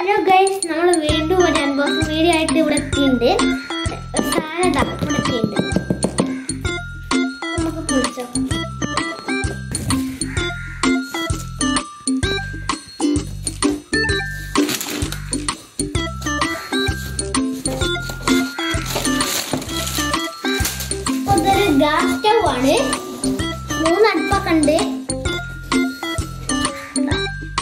Hello guys നമ്മൾ വീണ്ടും ഒരു അൺബോക്സിംഗ് വീഡിയോ ആയിട്ട് ഇവിടെ എത്തിയിട്ടുണ്ട് സാധനം ഇതാ ഇവിടെ എത്തിയിട്ടുണ്ട് നമുക്ക് കുളിച്ചോ ഇതൊരു ഗ്യാസ് സ്റ്റൗ ആണ് മൂന്ന് അടുപ്പൊക്കെ ഉണ്ട് ഇതാ.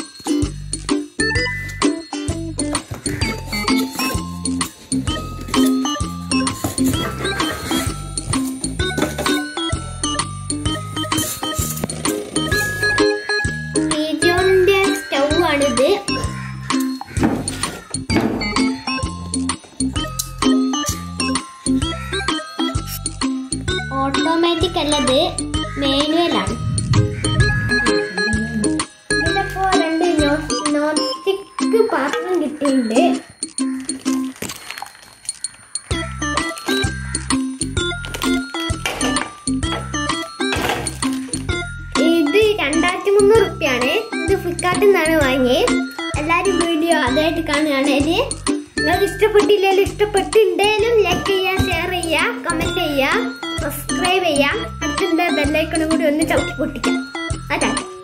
പീജോണിന്റെ സ്റ്റൗ ആണിത് ഓട്ടോമാറ്റിക് അല്ലത് മാനുവൽ ആണ് ഇതിപ്പോ രണ്ട് നോൺ സ്റ്റിക്ക് പാത്രം കിട്ടിയിട്ടുണ്ട് ഇത് രണ്ടായിരത്തി മുന്നൂറ് റുപ്യാണ് ഇത് ഫ്ലിപ്കാർട്ടിൽ നിന്നാണ് വാങ്ങിയത് എല്ലാവരും വീഡിയോ ആദ്യമായിട്ട് കാണുകയാണ് ഇത് നിങ്ങൾക്ക് ഇഷ്ടപ്പെട്ടില്ലെങ്കിലും ഇഷ്ടപ്പെട്ടിട്ടുണ്ടെങ്കിലും ലൈക്ക് ചെയ്യുക ഷെയർ ചെയ്യുക കമന്റ് ചെയ്യുക സബ്സ്ക്രൈബ് ചെയ്യുക അടുത്തുള്ള ബെല്ലൈക്കണും കൂടി ഒന്ന് ചവിട്ടി പൊട്ടിക്കാം അതാണ്